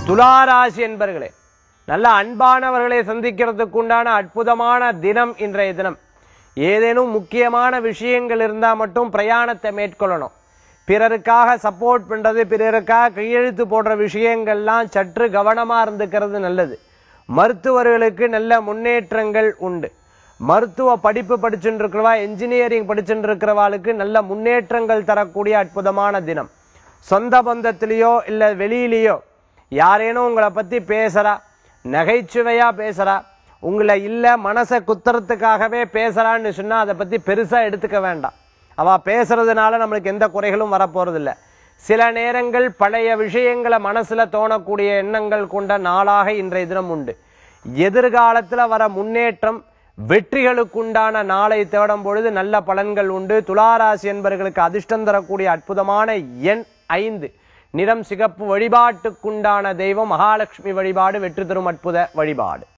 துளாராசி என்பர்களே நல்ல அன்பானவர்களை சந்திக்கிறதுக்கு உண்டான அற்புதமான தினம் இன்றைய தினம் ஏதேனும் முக்கியமான விஷயங்கள் இருந்தா மட்டும் பிரயாணத்தை மேற்கொள்ளணும் பிறருக்காக சப்போர்ட் பண்றது பிறருக்காக கையெழுத்து போடுற விஷயங்கள்லாம் சற்று கவனமா இருந்துக்கிறது நல்லது மருத்துவர்களுக்கு நல்ல முன்னேற்றங்கள் உண்டு மருத்துவ படிப்பு படிச்சுட்டு இருக்கிறவா என்ஜினியரிங் படிச்சுட்டு இருக்கிறவாளுக்கு நல்ல முன்னேற்றங்கள் தரக்கூடிய அற்புதமான தினம் சொந்த பந்தத்திலேயோ இல்ல வெளியிலேயோ யாரேனும் உங்களை பத்தி பேசுறா நகைச்சுவையா பேசுறா உங்களை இல்ல மனசை குத்துறதுக்காகவே பேசுறான்னு சொன்னா அதை பத்தி பெருசா எடுத்துக்க வேண்டாம் அவ பேசுறதுனால நம்மளுக்கு எந்த குறைகளும் வரப்போறது இல்ல சில நேரங்கள் பழைய விஷயங்களை மனசுல தோணக்கூடிய எண்ணங்கள் கொண்ட நாளாக இன்றைய தினம் உண்டு எதிர்காலத்துல வர முன்னேற்றம் வெற்றிகளுக்குண்டான நாளை தேடும் பொழுது நல்ல பலன்கள் உண்டு துளாராசி என்பவர்களுக்கு அதிர்ஷ்டம் தரக்கூடிய அற்புதமான எண் ஐந்து நிறம் சிகப்பு வழிபாட்டுக்குண்டான தெய்வம் மகாலட்சுமி வழிபாடு வெற்றி தரும் அற்புத வழிபாடு